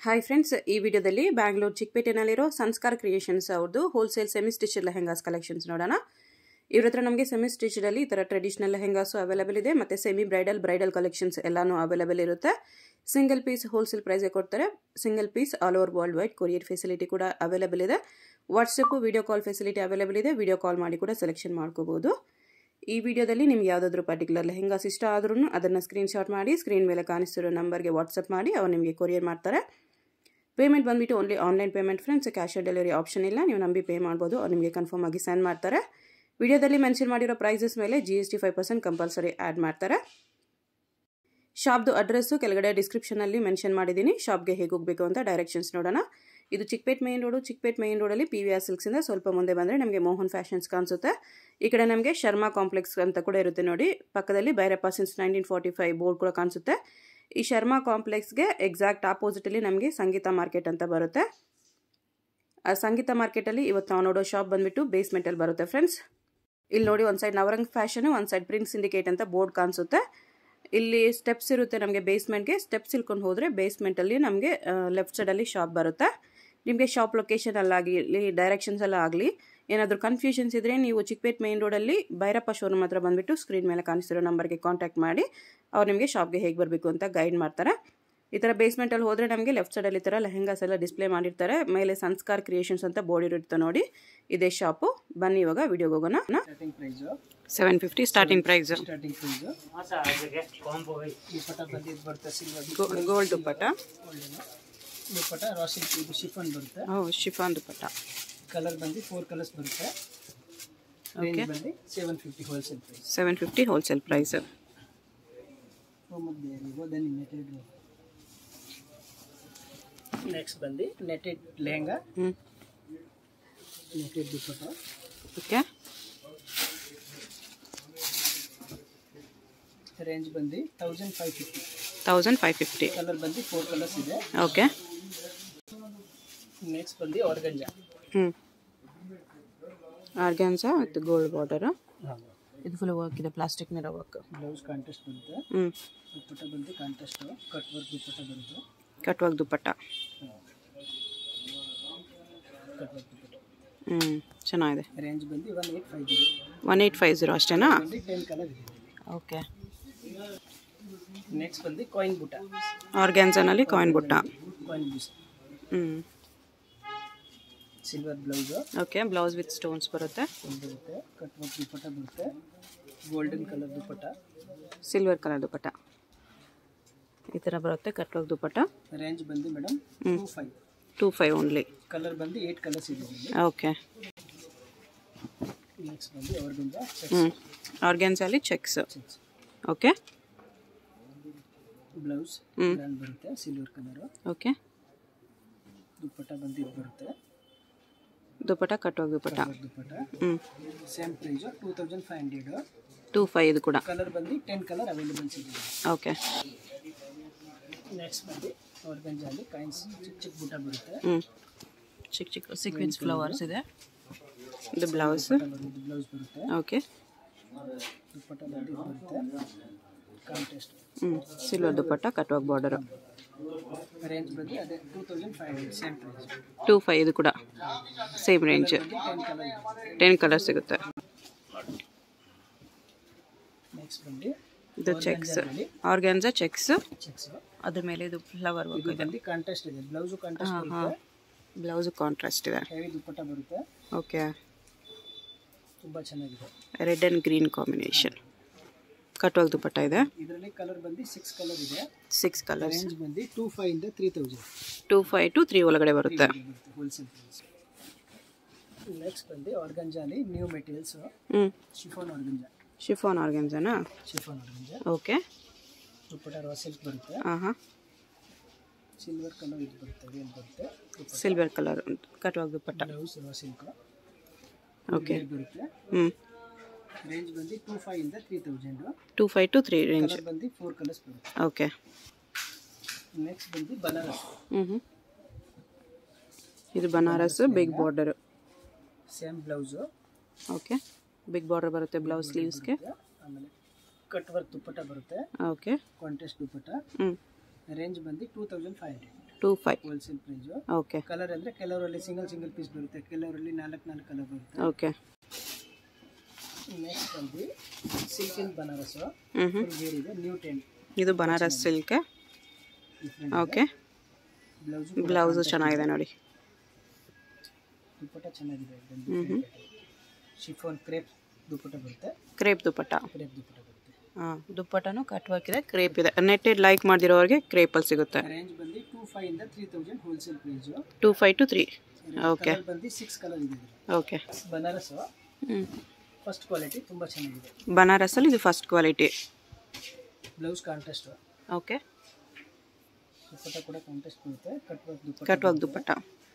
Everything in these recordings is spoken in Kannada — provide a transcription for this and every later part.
ಹಾಯ್ ಫ್ರೆಂಡ್ಸ್ ಈ ವಿಡಿಯೋದಲ್ಲಿ ಬ್ಯಾಂಗ್ಳೂರು ಚಿಕ್ಕಪೇಟೆನಲ್ಲಿರೋ ಸಂಸ್ಕಾರ ಕ್ರಿಯೇಷನ್ಸ್ ಅವ್ರದ್ದು wholesale semi stitch lehengas collections ನೋಡೋಣ ಇವ್ರ ಹತ್ರ ನಮಗೆ ಸೆಮಿ ಸ್ಟಿಚಲ್ಲಿ ಈ ಥರ ಟ್ರೆಡಿಷನಲ್ ಲೆಹೆಂಗಾಸು ಅವೈಲೇಬಲ್ ಇದೆ ಮತ್ತು ಸೆಮಿ ಬ್ರೈಡಲ್ ಬ್ರೈಡಲ್ ಕಲೆಕ್ಷನ್ಸ್ ಎಲ್ಲನೂ ಅವೈಲೇಬಲ್ ಇರುತ್ತೆ ಸಿಂಗಲ್ ಪೀಸ್ ಹೋಲ್ಸೇಲ್ ಪ್ರೈಸ್ಗೆ ಕೊಡ್ತಾರೆ single piece all over world wide courier facility ಕೂಡ ಅವೈಲೇಬಲ್ ಇದೆ WhatsApp video call facility available ಇದೆ ವಿಡಿಯೋ ಕಾಲ್ ಮಾಡಿ ಕೂಡ ಸೆಲೆಕ್ಷನ್ ಮಾಡ್ಕೋಬೋದು ಈ ವಿಡಿಯೋದಲ್ಲಿ ನಿಮ್ಗೆ ಯಾವುದಾದ್ರೂ ಪರ್ಟಿಕ್ಯುಲರ್ ಲೆಹೆಂಗಾಸ್ ಇಷ್ಟ ಆದ್ರೂ ಅದನ್ನು ಸ್ಕ್ರೀನ್ಶಾಟ್ ಮಾಡಿ ಸ್ಕ್ರೀನ್ ಮೇಲೆ ಕಾಣಿಸ್ತಿರೋ ನಂಬರ್ಗೆ ವಾಟ್ಸಪ್ ಮಾಡಿ ಅವ್ರು ನಿಮಗೆ ಕೊರಿಯರ್ ಮಾಡ್ತಾರೆ ಪೇಮೆಂಟ್ ಬಂದುಬಿಟ್ಟು only online payment friends cash on delivery option ಇಲ್ಲ ನೀವು ನಂಬಿ ಪೇ ಮಾಡ್ಬೋದು ಅವ್ರು ನಿಮಗೆ ಕನ್ಫರ್ಮ್ ಆಗಿ ಸೆಂಡ್ ಮಾಡ್ತಾರೆ ವಿಡಿಯೋದಲ್ಲಿ ಮೆನ್ಷನ್ ಮಾಡಿರೋ ಪ್ರೈಸಸ್ ಮೇಲೆ G S T five percent compulsory add ಮಾಡ್ತಾರೆ ಶಾಪ್ದು ಅಡ್ರೆಸ್ಸು ಕೆಳಗಡೆ ಡಿಸ್ಕ್ರಿಪ್ಷನಲ್ಲಿ ಮೆನ್ಷನ್ ಮಾಡಿದ್ದೀನಿ ಶಾಪ್ಗೆ ಹೇಗೆ ಹೋಗಬೇಕು ಅಂತ ಡೈರೆಕ್ಷನ್ಸ್ ನೋಡೋಣ ಇದು Chickpet main road Chickpet main ರೋಡಲ್ಲಿ ಪಿ ವಿ ಆರ್ ಸಿಲ್ಕ್ಸಿಂದ ಸ್ವಲ್ಪ ಮುಂದೆ ಬಂದರೆ ನಮಗೆ ಮೋಹನ್ ಫ್ಯಾಷನ್ಸ್ ಕಾಣಿಸುತ್ತೆ ಈ ಕಡೆ ನಮಗೆ ಶರ್ಮಾ ಕಾಂಪ್ಲೆಕ್ಸ್ ಅಂತ ಕೂಡ ಇರುತ್ತೆ ನೋಡಿ ಪಕ್ಕದಲ್ಲಿ Bhairappa since nineteen forty five board ಕೂಡ ಕಾಣಿಸುತ್ತೆ ಈ ಶರ್ಮಾ ಕಾಂಪ್ಲೆಕ್ಸ್ಗೆ ಎಕ್ಸಾಕ್ಟ್ ಆಪೋಸಿಟಲ್ಲಿ ನಮಗೆ ಸಂಗೀತ ಮಾರ್ಕೆಟ್ ಅಂತ ಬರುತ್ತೆ ಆ ಸಂಗೀತ ಮಾರ್ಕೆಟಲ್ಲಿ ಇವತ್ತು ನಾವು ನೋಡೋ ಶಾಪ್ ಬಂದುಬಿಟ್ಟು ಬೇಸ್ಮೆಂಟಲ್ಲಿ ಬರುತ್ತೆ ಫ್ರೆಂಡ್ಸ್ ಇಲ್ಲಿ ನೋಡಿ ಒಂದು ಸೈಡ್ ನವರಂಗ್ ಫ್ಯಾಷನು ಒಂದು ಸೈಡ್ ಪ್ರಿಂಟ್ ಸಿಂಡಿಕೇಟ್ ಅಂತ ಬೋರ್ಡ್ ಕಾಣಿಸುತ್ತೆ ಇಲ್ಲಿ ಸ್ಟೆಪ್ಸ್ ಇರುತ್ತೆ ನಮಗೆ ಬೇಸ್ಮೆಂಟ್ಗೆ ಸ್ಟೆಪ್ಸ್ ಇಳ್ಕೊಂಡು ಹೋದರೆ ಬೇಸ್ಮೆಂಟಲ್ಲಿ ನಮಗೆ ಲೆಫ್ಟ್ ಸೈಡಲ್ಲಿ ಶಾಪ್ ಬರುತ್ತೆ ನಿಮಗೆ ಶಾಪ್ ಲೊಕೇಶನ್ ಅಲ್ಲಾಗಲಿ ಡೈರೆಕ್ಷನ್ಸ್ ಎಲ್ಲ ಆಗಲಿ ಏನಾದರೂ ಕನ್ಫ್ಯೂಷನ್ಸ್ ಇದ್ದರೆ ನೀವು ಚಿಕ್ಕಪೇಟ್ ಮೇನ್ ರೋಡಲ್ಲಿ ಭೈರಪ್ಪ ಶೋರೂಮ್ ಹತ್ರ ಬಂದುಬಿಟ್ಟು ಸ್ಕ್ರೀನ್ ಮೇಲೆ ಕಾಣಿಸ್ತಿರೋ ನಂಬರ್ಗೆ ಕಾಂಟ್ಯಾಕ್ಟ್ ಮಾಡಿ ಅವ್ರು ನಿಮಗೆ ಶಾಪ್ಗೆ ಹೇಗೆ ಬರಬೇಕು ಅಂತ ಗೈಡ್ ಮಾಡ್ತಾರೆ ಈ ಥರ ಬೇಸ್ಮೆಂಟಲ್ಲಿ ಹೋದರೆ ನಮಗೆ ಲೆಫ್ಟ್ ಸೈಡಲ್ಲಿ ಈ ಥರ ಲೆಹೆಂಗಾಸ್ ಎಲ್ಲ ಡಿಸ್ಪ್ಲೇ ಮಾಡಿರ್ತಾರೆ ಮೇಲೆ ಸಂಸ್ಕಾರ್ ಕ್ರಿಯೇಷನ್ಸ್ ಅಂತ ಬೋರ್ಡ್ ಇರುತ್ತೆ ನೋಡಿ ಇದೇ ಶಾಪು ಬನ್ನಿ ಇವಾಗ ವಿಡಿಯೋಗೆ ಹೋಗೋಣ starting price seven fifty starting price starting price ಈ ಪಟ ಬಂದಿದ್ದು ಬರುತ್ತೆ ಸಿಲ್ವರ್ ಗೋಲ್ಡ್ ದುಪ್ಪಟ್ಟ ಈ ಪಟ ರಾಶಿ ಇದು ಶಿಫನ್ ಬರುತ್ತೆ ಓ ಶಿಫಾನ್ ದುಪ್ಪಟ್ಟ ಕಲರ್ ಬಂದು ಫೋರ್ ಕಲರ್ಸ್ ಬರುತ್ತೆ ರೇಂಜ್ ಬಂದು seven fifty wholesale price seven fifty wholesale price ಮತ್ತೆ ದೆನ್ ನೆಟೆಡ್ ನೆಕ್ಸ್ಟ್ ಬಂದು ನೆಟೆಡ್ ಲೆಹಂಗಾ ಹ್ಞೂ ನೆಟೆಡ್ ದುಪ್ಪಟ ಓಕೆ ರೇಂಜ್ ಬಂದು thousand five fifty thousand five fifty colour ಬಂದು ಫೋರ್ ಕಲರ್ಸ್ ಇದೆ ಓಕೆ ನೆಕ್ಸ್ಟ್ ಬಂದು ಆರ್ಗಂಜಾ ಹ್ಞೂ ಆರ್ಗ್ಯಾನ್ಸಾ ವಿತ್ ಗೋಲ್ಡ್ ಬಾರ್ಡರು ಇದು ಫುಲ್ ವರ್ಕ್ ಇದೆ plastic mirror work blouse contrast ಬರುತ್ತೆ ಹ್ಞೂ ದುಪ್ಪಟ ಬಂದು ಕಾಂಟೆಸ್ಟ್ ಕಟ್ ವರ್ಕ್ ದುಪ್ಪಟ ಬರುತ್ತೆ ಕಟ್ವಾಗ ದುಪ್ಪಟ್ಟ ಕಟ್ ವರ್ಕ್ ದುಪ್ಪಟ ಹ್ಞೂ ಚೆನ್ನಾಗಿದೆ ರೇಂಜ್ ಬಂದು one eight five zero one eight five zero ಅಷ್ಟೇನಾ ಬಂದು ಟೆನ್ ಕಲರ್ ಇದೆ ಓಕೆ ನೆಕ್ಸ್ಟ್ ಬಂದು ಕಾಯಿನ್ ಬುಟ್ಟ ಆರ್ಗ್ಯಾನ್ಸನಲ್ಲಿ ಕಾಯಿನ್ ಬುಟ್ಟ ಕಾಯಿನ್ ಬೂಸ್ ಹ್ಞೂ silver blouse okay blouse with stones ಬರುತ್ತೆ ಬರುತ್ತೆ ಕಟ್ ವರ್ಕ್ ದುಪ್ಪಟ ಬರುತ್ತೆ golden colour dupatta silver colour dupatta ಈ ಥರ ಬರುತ್ತೆ ಕಟ್ವಾಗ ದುಪ್ಪಟ್ಟ ರೇಂಜ್ ಬಂದು madam hmm. Two five two five only colour ಬಂದು ಏಯ್ಟ್ ಕಲರ್ಸ್ ಇದೆ ಓಕೆ ನೆಕ್ಸ್ಟ್ ಬಂದು ಅವ್ರದಿಂದ ಹ್ಞೂ ಆರ್ಗ್ಯಾನ್ಸಲ್ಲಿ checks okay blouse hmm. Grand ಬರುತ್ತೆ ಸಿಲ್ವರ್ ಕಲರು ಓಕೆ ದುಪ್ಪಟ ಬಂದು ಇದು ಬರುತ್ತೆ ದುಪ್ಪಟ್ಟ ಕಟ್ವಾಗ ದುಪ್ಪಟ್ಟ ಕಟ್ ದುಪ್ಪಟ ಹ್ಞೂ same price two thousand five hundred two five ಇದು ಕೂಡ ಕಲರ್ ಬಂದು ಟೆನ್ ಕಲರ್ ಅವೈಲೇಬಲ್ಸ್ ಇದೆ ಓಕೆ ನೆಕ್ಸ್ಟ್ ಬಂದು ಆರ್ಗಂಜಾಲಿ ಕಾಯಿನ್ಸ್ ಚಿಕ್ಕ ಚಿಕ್ಕ ಬುಟ್ಟ ಬರುತ್ತೆ ಹ್ಞೂ ಚಿಕ್ಕ ಚಿಕ್ಕ ಸೀಕ್ವೆನ್ಸ್ ಫ್ಲವರ್ಸ್ ಇದೆ ಇದು ಬ್ಲೌಸ್ ಬ್ಲೌಸ್ ಬರುತ್ತೆ ಓಕೆ ದುಪ್ಪಟ ಬಂದು ಇದು ಬರುತ್ತೆ ಕಾಂಟೆಸ್ಟ್ ಹ್ಞೂ ಸಿಲ್ವರ್ ದುಪ್ಪಟ್ಟ ಕಟ್ವಾಗ ಬಾರ್ಡರು ರೇಂಜ್ ಬಂದು ಅದೇ two thousand five hundred same price two five ಇದು ಕೂಡ ಸೇಮ್ ರೇಂಜ್ ಟೆನ್ ಕಲರ್ ಇದೆ ಟೆನ್ ಕಲರ್ ಸಿಗುತ್ತೆ ನೆಕ್ಸ್ಟ್ ಬಂದು ಇದು ಚೆಕ್ಸ್ ಆರ್ಗ್ಯಾನ್ಸ ಚೆಕ್ಸ್ ಚೆಕ್ಸ್ ಅದ್ರ ಮೇಲೆ ಇದು ಫ್ಲವರ್ ವರ್ಕ್ ಇದು ಬಂದು ಕಾಂಟೆಸ್ಟ್ ಇದೆ ಬ್ಲೌಸು ಕಾಂಟೆಸ್ಟ್ ಹಾಂ ಬರುತ್ತೆ ಬ್ಲೌಸ್ ಕಾಂಟ್ರಾಸ್ಟ್ ಇದೆ ಹೆವಿ ದುಪ್ಪಟ ಬರುತ್ತೆ ಓಕೆ ತುಂಬ ಚೆನ್ನಾಗಿದೆ ರೆಡ್ ಆ್ಯಂಡ್ ಗ್ರೀನ್ ಕಾಂಬಿನೇಷನ್ ಕಟ್ವಾಗ ದುಪ್ಪಟ್ಟ ಇದೆ ಇದರಲ್ಲಿ ಕಲರ್ ಬಂದು ಸಿಕ್ಸ್ ಕಲರ್ ಇದೆ ಸಿಕ್ಸ್ ಕಲರ್ಸ್ ರೇಂಜ್ ಬಂದು ಟೂ ಫೈವ್ ಇಂದ three thousand two five to three ಒಳಗಡೆ ಬರುತ್ತೆ ಬರುತ್ತೆ ಹೋಲ್ಸೇಲ್ ಪ್ರೈಸ್ ನೆಕ್ಸ್ಟ್ ಬಂದು ಆರ್ಗಂಜಾಲಿ ನ್ಯೂ ಮೆಟೀರಿಯಲ್ಸ್ ಹ್ಞೂ ಶಿಫಾನ್ ಆರ್ಗಂಜಾ ಶಿಫಾನ್ ಆರ್ಗ್ಯಾನ್ಸನಾ chiffon organza okay dupatta raw silk ಬರುತ್ತೆ ಹಾಂ ಹಾಂ ಸಿಲ್ವರ್ ಕಲರ್ ಇದು ಬರುತ್ತೆ ವೇಲ್ ಬರುತ್ತೆ ಸಿಲ್ವರ್ ಕಲರ್ ಕಟ್ವಾಗ dupatta blouse raw silk okay ಬರುತ್ತೆ ಹ್ಞೂ ರೇಂಜ್ ಬಂದು ಟೂ ಫೈವ್ ಇಂದ three thousand two five to three range colour ಬಂದು ಫೋರ್ ಕಲರ್ಸ್ ಬರುತ್ತೆ ಓಕೆ ನೆಕ್ಸ್ಟ್ ಬಂದು ಬನಾರಸ್ ಹ್ಞೂ ಹ್ಞೂ ಇದು Banaras big border same blouse okay big border ಬರುತ್ತೆ ಬ್ಲೌಸ್ ಸ್ಲೀವ್ಸ್ಗೆ ಆಮೇಲೆ ಕಟ್ ವರ್ಕ್ ದುಪ್ಪಟ್ಟ ಬರುತ್ತೆ ಓಕೆ ಕಾಂಟೆಸ್ಟ್ ದುಪ್ಪಟ್ಟ ಹ್ಞೂ ರೇಂಜ್ ಬಂದು two thousand five hundred two five wholesale price okay colour ಅಂದರೆ ಕೆಲವರಲ್ಲಿ ಸಿಂಗಲ್ ಸಿಂಗಲ್ ಪೀಸ್ ಬರುತ್ತೆ ಕೆಲವರಲ್ಲಿ ನಾಲ್ಕು ನಾಲ್ಕು ಕಲರ್ ಬರುತ್ತೆ ಓಕೆ ನೆಕ್ಸ್ಟ್ ಬಂದು ಸಿಲ್ಕಿನ್ ಬನಾರಸು ಹ್ಞೂ ಹ್ಞೂ ಫುಲ್ ಗೇರ್ ಇದೆ ನ್ಯೂ ಟೆನ್ ಇದು Banaras silk different okay blouse blouse ಚೆನ್ನಾಗಿದೆ ನೋಡಿ ದುಪ್ಪಟ್ಟ ಚೆನ್ನಾಗಿದೆ ಹ್ಞೂ ಹ್ಞೂ ಶಿಫಾನ್ ಕ್ರೇಪ್ ದುಪ್ಪಟ್ಟ ಬರುತ್ತೆ ಕ್ರೇಪ್ ದುಪ್ಪಟ್ಟ ಕ್ರೇಪ್ ದುಪ್ಪಟ್ಟ ಬರುತ್ತೆ ಹಾಂ ದುಪ್ಪಟ್ಟನು ಕಟ್ ಇದೆ ಕ್ರೇಪ್ ಇದೆ ನೆಟ್ಟೆಡ್ ಲೈಕ್ ಮಾಡ್ದಿರೋರಿಗೆ ಕ್ರೇಪಲ್ಲಿ ಸಿಗುತ್ತೆ ರೇಂಜ್ ಬಂದು ಟೂ ಫೈವ್ ಇಂದ three thousand wholesale price two five to three okay colour ಬಂದು ಸಿಕ್ಸ್ ಕಲರ್ ಇದೆ ಇದ್ರಲ್ಲಿ. ಓಕೆ ಬನಾರಸು ಹ್ಞೂ ಫಸ್ಟ್ ಕ್ವಾಲಿಟಿ ತುಂಬ ಚೆನ್ನಾಗಿದೆ ಬನಾರಸಲ್ಲಿ ಇದು first quality blouse contrast okay dupatta ಕೂಡ ಕಾಂಟ್ರಾಸ್ಟ್ ಬರುತ್ತೆ ಕಟ್ ವರ್ಕ್ ದುಪ್ಪಟ್ಟ ಕಟ್ವಾಗ ದುಪ್ಪಟ್ಟ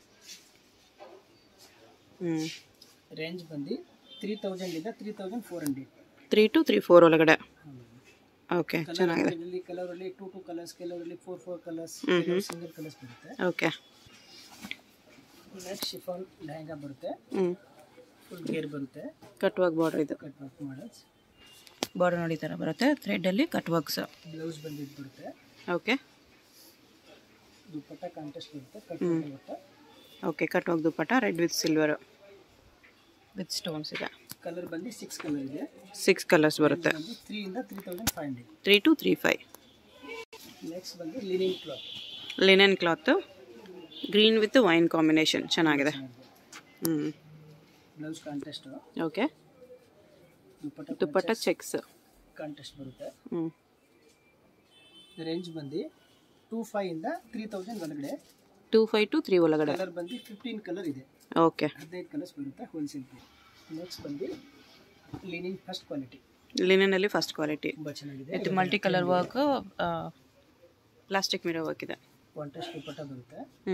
ಹ್ಞೂ ರೇಂಜ್ ಬಂದು ತ್ರೀ ತೌಸಂಡಿಂದ three thousand four hundred three to three four ಒಳಗಡೆ ಓಕೆ ಚೆನ್ನಾಗಿದೆ ಇದರಲ್ಲಿ ಕೆಲವರಲ್ಲಿ ಟೂ ಟೂ ಕಲರ್ಸ್ ಕೆಲವರಲ್ಲಿ four four colours single colours ಬರುತ್ತೆ ಓಕೆ ನೆಕ್ಸ್ಟ್ ಶಿಫಾನ್ ಲೆಹಂಗಾ ಬರುತ್ತೆ ಹ್ಞೂ ಫುಲ್ ಗೇರ್ ಬರುತ್ತೆ ಕಟ್ವಾಗ ಬಾರ್ಡರ್ ಇದು ಕಟ್ ವರ್ಕ್ ಮಾಡಲ್ಸ್ ಬಾರ್ಡರ್ ನೋಡಿ ಥರ ಬರುತ್ತೆ ಥ್ರೆಡ್ಡಲ್ಲಿ ಕಟ್ ವರ್ಕ್ಸ್ ಬ್ಲೌಸ್ ಬಂದಿದ್ದು ಬರುತ್ತೆ ಓಕೆ ದುಪ್ಪಟ್ಟ ಕಾಂಟ್ರಾಸ್ಟ್ ಬರುತ್ತೆ ಕಟ್ ವರ್ಕ್ ಬರುತ್ತೆ ಓಕೆ ಕಟ್ವಾಗ dupatta red with silver with stones ಇದೆ ಕಲರ್ ಬಂದು ಸಿಕ್ಸ್ ಕಲರ್ ಇದೆ ಸಿಕ್ಸ್ ಕಲರ್ಸ್ ಬರುತ್ತೆ ಬಂದು ತ್ರೀ ಇಂದ three thousand five hundred three to three five next ಬಂದು lining cloth linen cloth green with wine combination ಚೆನ್ನಾಗಿದೆ ಹ್ಞೂ blouse contrast okay dupatta dupatta checks contrast ಬರುತ್ತೆ ಹ್ಞೂ ರೇಂಜ್ ಬಂದು ಟೂ ಫೈವ್ ಇಂದ ತ್ರೀ ತೌಸಂಡ್ ಒಳಗಡೆ ಟೂ ಫೈವ್ ಟು ತ್ರೀ ಒಳಗಡೆ ಕಲರ್ ಬಂದು ಫಿಫ್ಟೀನ್ ಕಲರ್ ಇದೆ ಓಕೆ ಹದಿನೈದು ಕಲರ್ಸ್ ಬರುತ್ತೆ ಹೋಲ್ಸೇಲ್ ನೆಕ್ಸ್ಟ್ ಬಂದು ಲಿನಿಂಗ್ ಫಸ್ಟ್ ಕ್ವಾಲಿಟಿ ಲಿನೆನಲ್ಲಿ ಫಸ್ಟ್ ಕ್ವಾಲಿಟಿ ತುಂಬ ಚೆನ್ನಾಗಿದೆ with multi colour work plastic mirror work ಇದೆ ಕಾಂಟ್ರಾಸ್ಟ್ ದುಪ್ಪಟ್ಟ ಬರುತ್ತೆ ಹ್ಞೂ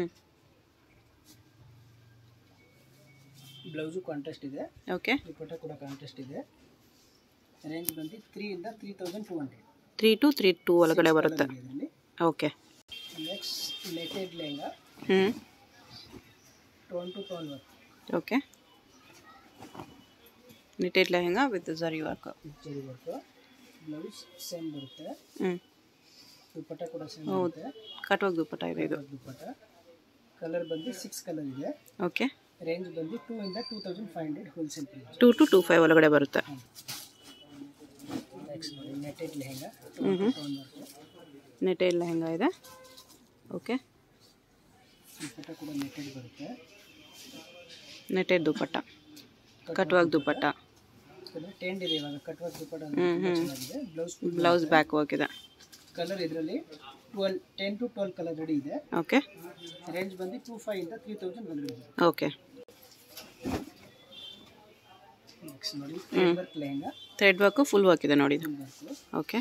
ಬ್ಲೌಸು ಕಾಂಟ್ರಾಸ್ಟ್ ಇದೆ ಓಕೆ ದುಪ್ಪಟ್ಟ ಕೂಡ ಕಾಂಟ್ರಾಸ್ಟ್ ಇದೆ ರೇಂಜ್ ಬಂದು ತ್ರೀ ಇಂದ three thousand two hundred three to three two ಒಳಗಡೆ ಬರುತ್ತೆ ಇದರಲ್ಲಿ ಓಕೆ ನೆಕ್ಸ್ಟ್ ನೆಟೆಡ್ ಲೆಹಂಗಾ ಹ್ಞೂ tone to tone work okay netted lehenga with zari work zari work blouse same ಬರುತ್ತೆ ಹ್ಞೂ ದುಪ್ಪಟ್ಟ ಕೂಡ ಸೇಮ್ ಬರುತ್ತೆ ಕಟ್ವಾಗ ದುಪ್ಪಟ್ಟ ಇದೆ ಇದು ದುಪ್ಪಟ್ಟ ಕಲರ್ ಬಂದು ಸಿಕ್ಸ್ ಕಲರ್ ಇದೆ ಓಕೆ ರೇಂಜ್ ಬಂದು ಟೂ ಇಂದ two thousand five hundred wholesale price two to two five ಒಳಗಡೆ ಬರುತ್ತೆ ನೆಕ್ಸ್ಟ್ ನೋಡಿ ನೆಟೆಡ್ ಲೆಹಂಗಾ ಹ್ಞೂ ಟೋನ್ ವರ್ಕ್ ನೆಟೆಡ್ ಲೆಹಂಗಾ ಇದೆ ಓಕೆ ದುಪ್ಪಟ್ಟ ಕೂಡ ನೆಟೆಡ್ ಬರುತ್ತೆ ನೆಟೆಡ್ ದುಪ್ಪಟ್ಟ ಕಟ್ವಾಗ ದುಪ್ಪಟ್ಟ ಟೆಂಡ್ ಇದೆ ಇವಾಗ ಕಟ್ ವರ್ಕ್ ದುಪ್ಪಟ್ಟ ಅಂದ್ರೆ ತುಂಬಾ ಚೆನ್ನಾಗಿದೆ ಬ್ಲೌಸ್ ಬ್ಲೌಸ್ ಬ್ಯಾಕ್ ವರ್ಕ್ ಇದೆ ಕಲರ್ ಇದರಲ್ಲಿ twelve ten to twelve colour ready ಇದೆ ಓಕೆ ರೇಂಜ್ ಬಂದು ಟೂ ಫೈವ್ ಇಂದ ತ್ರೀ ತೌಸಂಡ್ ಒಳಗಡೆ ಇದೆ ಓಕೆ ನೆಕ್ಸ್ಟ್ ನೋಡಿ thread work lehenga thread work full work ಇದೆ ನೋಡಿ ಇದು ಫುಲ್ ವರ್ಕ್ ಓಕೆ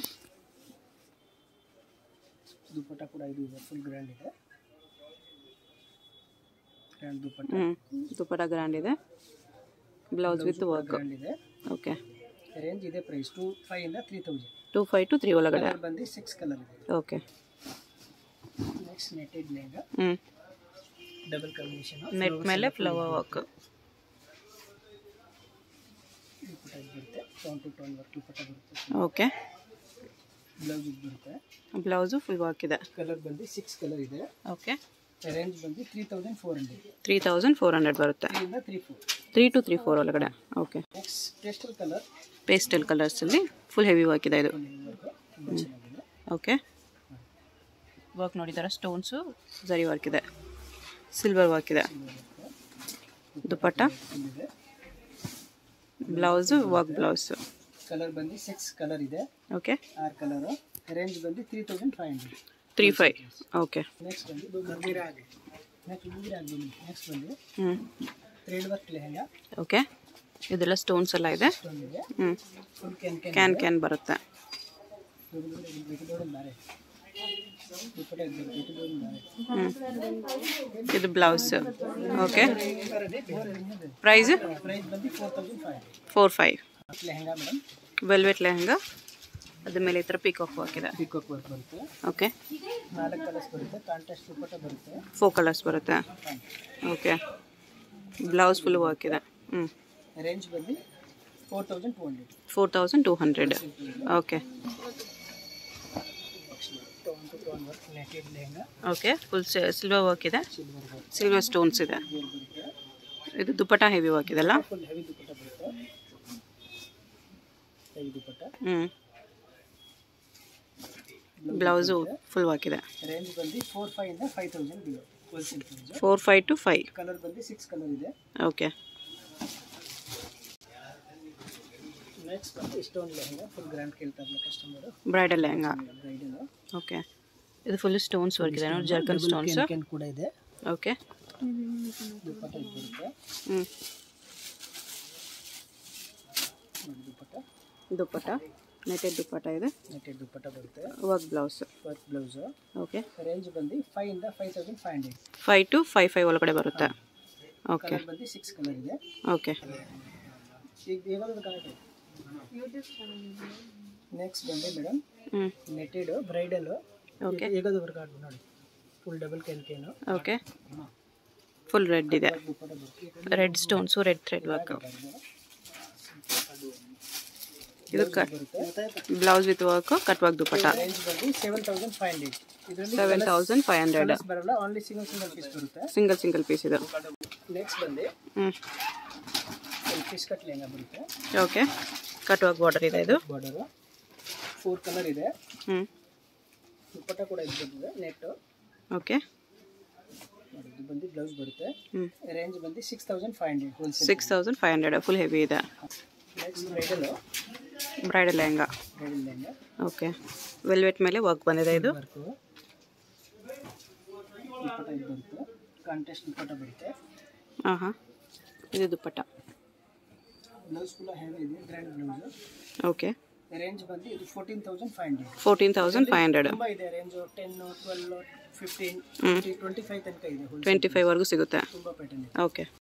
ದುಪ್ಪಟ್ಟ ಕೂಡ ಇದು ಇದೆ ಫುಲ್ ಗ್ರ್ಯಾಂಡ್ ಇದೆ ಗ್ರ್ಯಾಂಡ್ ದುಪ್ಪಟ್ಟ ಹ್ಞೂ ದುಪ್ಪಟ್ಟ ಗ್ರ್ಯಾಂಡ್ ಇದೆ ಬ್ಲೌಸ್ ವಿತ್ ವರ್ಕ್ ಗ್ರ್ಯಾಂಡ್ ಇದೆ ಓಕೆ ರೇಂಜ್ ಇದೆ ಪ್ರೈಸ್ ಟೂ ಫೈವ್ ಇಂದ three thousand two five to three ಒಳಗಡೆ ಕಲರ್ ಬಂದು ಸಿಕ್ಸ್ ಕಲರ್ ಇದೆ ಓಕೆ ನೆಕ್ಸ್ಟ್ ನೆಟೆಡ್ ಲೆಹಂಗಾ ಹ್ಞೂ ಡಬಲ್ ಕಾಂಬಿನೇಷನ್ ನೆಟ್ ಮೇಲೆ ಫ್ಲವರ್ ವರ್ಕ್ ದುಪ್ಪಟ್ಟ ಇದು ಬರುತ್ತೆ tone to tone work dupatta ಬರುತ್ತೆ ಓಕೆ ಬ್ಲೌಸ್ ಇದು ಬರುತ್ತೆ ಬ್ಲೌಸು ಫುಲ್ ವರ್ಕ್ ಇದೆ ಕಲರ್ ಬಂದು ಸಿಕ್ಸ್ ಕಲರ್ ಇದೆ ಓಕೆ ರೇಂಜ್ ಬಂದು three thousand four hundred three thousand four hundred ಬರುತ್ತೆ ತ್ರೀ ಇಂದ three four three to three four ಒಳಗಡೆ okay next pastel colour pastel ಕಲರ್ಸಲ್ಲಿ ಫುಲ್ ಹೆವಿ ವರ್ಕ್ ಇದೆ ಇದು ವರ್ಕ್ ತುಂಬ ಚೆನ್ನಾಗಿದೆ ಓಕೆ ವರ್ಕ್ ನೋಡಿ ಥರ ಸ್ಟೋನ್ಸು ಜರಿ ವರ್ಕ್ ಇದೆ ಸಿಲ್ವರ್ ವರ್ಕ್ ಇದೆ ದುಪ್ಪಟ್ಟ ಇದೆ ಬ್ಲೌಸು ವರ್ಕ್ ಬ್ಲೌಸು ಕಲರ್ ಬಂದು ಸಿಕ್ಸ್ ಕಲರ್ ಇದೆ ಓಕೆ ಆರು ಕಲರು ರೇಂಜ್ ಬಂದು three thousand five hundred three five okay next ಬಂದು ಮಂದಿರಾಗಿ ನೆಕ್ಸ್ಟ್ ಮಂದಿರಾಗಿ ನೆಕ್ಸ್ಟ್ ಬಂದು ಹ್ಞೂ ಥ್ರೆಡ್ ವರ್ಕ್ ಲೆಹಂಗಾ ಓಕೆ ಇದೆಲ್ಲ ಸ್ಟೋನ್ಸ್ ಎಲ್ಲ ಇದೆ ಇಷ್ಟೊಂದಿದೆ ಹ್ಞೂ full can can can can ಬರುತ್ತೆ ಬೇರೆ ಬಾರೆ ದುಪ್ಪಟ್ಟ ಇದು ಬಿಟ್ಟು ದೋಡಿ ಬಾರೆ ಹ್ಞೂ ಇದು ಬ್ಲೌಸ್ ಓಕೆ ಪ್ರೈಸ್ ಪ್ರೈಸ್ ಬಂದು four thousand five four five lehenga madam velvet lehenga ಅದ್ರ ಮೇಲೆ ಈ ಥರ ಪಿಕಾಕ್ ಹಾಕಿದೆ ಪಿಕಾಕ್ ವರ್ಕ್ ಬರುತ್ತೆ ಓಕೆ ನಾಲ್ಕು ಕಲರ್ಸ್ ಬರುತ್ತೆ ಕಾಂಟ್ರಾಸ್ಟ್ ದುಪ್ಪಟ್ಟ ಬರುತ್ತೆ ಫೋ ಕಲರ್ಸ್ ಬರುತ್ತೆ ಓಕೆ ಬ್ಲೌಸ್ ಫುಲ್ ವರ್ಕ್ ಇದೆ ಹ್ಞೂ ರೇಂಜ್ ಬಂದು four thousand two hundred four thousand two hundred okay tone stone work netted lehenga okay full silver work ಇದೆ ಸಿಲ್ವರ್ ವರ್ಕ್ ಸಿಲ್ವರ್ ಸ್ಟೋನ್ಸ್ ಇದೆ ಗೇರ್ ಬರುತ್ತೆ ಇದು ದುಪ್ಪಟ ಹೆವಿ ವರ್ಕ್ ಇದೆಲ್ಲ ಫುಲ್ ಹೆವಿ ದುಪ್ಪಟ್ಟ ಬರುತ್ತೆ ಹೆವಿ ದುಪ್ಪಟ್ಟ ಹ್ಞೂ ಬ್ಲೌಸು ಫುಲ್ ವರ್ಕ್ ಇದೆ ರೇಂಜ್ ಬಂದು ಫೋರ್ ಫೈವ್ ಇಂದ five thousand below wholesale price four five to five colour ಬಂದು ಸಿಕ್ಸ್ ಕಲರ್ ಇದೆ ಓಕೆ ನೆಕ್ಸ್ಟ್ ಬಂದು ಸ್ಟೋನ್ ಲೆಹಂಗಾ ಫುಲ್ ಗ್ರ್ಯಾಂಡ್ ಕೇಳ್ತಾರಲ್ಲ customer bridal lehenga bridal okay ಇದು ಫುಲ್ ಸ್ಟೋನ್ಸ್ ವರ್ಕ್ ಇದೆ ನೋಡಿ ಜರ್ಕನ್ ಸ್ಟೋನ್ಸ್ ಕೆನ್ ಕೂಡ ಇದೆ ಓಕೆ ದುಪ್ಪಟ್ಟ ಇದು ಬರುತ್ತೆ ಹ್ಞೂ ನೋಡಿ ದುಪ್ಪಟ್ಟ ದುಪ್ಪಟ ನೆಟೆಡ್ ದುಪ್ಪಟ ಇದೆ ನೆಟೆಡ್ ದುಪ್ಪಟ್ಟ ಬರುತ್ತೆ work blouse work blouse okay range ಬಂದು ಫೈವ್ ಇಂದ five thousand five hundred five to five five ಒಳಗಡೆ ಬರುತ್ತೆ ಓಕೆ ಕಲರ್ ಬಂದು ಸಿಕ್ಸ್ ಕಲರ್ ಇದೆ ಓಕೆ ಈಗ ಯಾವ್ದು ಕಲರ್ ನೆಕ್ಸ್ಟ್ ಬಂದು ಮೇಡಮ್ ಹ್ಞೂ ನೆಟೆಡ್ ಬ್ರೈಡಲ್ ಓಕೆ ಹೇಗೋದು ವರ್ಕ್ ಆಡ್ಬೋದು ನೋಡಿ full double can can okay full red ಇದೆ ದುಪ್ಪಟ್ಟ ಬರುತ್ತೆ red stones red thread work ಇದು ಕಟ್ ಬರುತ್ತೆ blouse with work cut work dupatta range ಬಂದು ಸೆವೆನ್ ತೌಸಂಡ್ ಫೈವ್ ಹಂಡ್ರೆಡ್ ಇದರಲ್ಲಿ seven thousand five hundred colours ಬರಲ್ಲ ಓನ್ಲಿ ಸಿಂಗಲ್ ಸಿಂಗಲ್ ಪೀಸ್ ಬರುತ್ತೆ ಸಿಂಗಲ್ ಸಿಂಗಲ್ ಪೀಸ್ ಇದು ನೆಕ್ಸ್ಟ್ ಬಂದು ಹ್ಞೂ ಫುಲ್ ಫಿಶ್ ಕಟ್ ಲೆಹಂಗಾ ಬರುತ್ತೆ ಓಕೆ ಕಟ್ ವರ್ಕ್ ಬಾರ್ಡರ್ ಇದೆ ಇದು ಬಾರ್ಡರು ಫೋರ್ ಕಲರ್ ಇದೆ ಹ್ಞೂ ದುಪ್ಪಟ್ಟ ಕೂಡ ಇದು ಬರ್ತದೆ ನೆಟ್ಟು ಓಕೆ ನೋಡಿ ಇದು ಬಂದು ಬ್ಲೌಸ್ ಬರುತ್ತೆ ಹ್ಞೂ ರೇಂಜ್ ಬಂದು six thousand five hundred wholesale six thousand five hundred full heavy ಇದೆ next bridal bridal lehenga bridal lehenga okay velvet ಮೇಲೆ ವರ್ಕ್ ಬಂದಿದೆ ಇದು ವರ್ಕು ದುಪ್ಪಟ್ಟ ಇದು ಬರುತ್ತೆ ಕಾಂಟೆಸ್ಟ್ ದುಪ್ಪಟ್ಟ ಬರುತ್ತೆ ಹಾಂ ಹಾಂ ಇದು ದುಪ್ಪಟ್ಟ ಬ್ಲೌಸ್ ಕೂಡ ಹೆವಿ ಇದೆ ಗ್ರ್ಯಾಂಡ್ ಬ್ಲೌಸು ಓಕೆ ರೇಂಜ್ ಬಂದು ಇದು fourteen thousand five hundred fourteen thousand five hundred ತುಂಬ ಇದೆ range ten twelve fifteen twenty five ತನಕ ಇದೆ ಟ್ವೆಂಟಿ ಫೈವ್ವರೆಗೂ ಸಿಗುತ್ತೆ ತುಂಬ ಪ್ಯಾಟರ್ನ್ ಇದೆ ಓಕೆ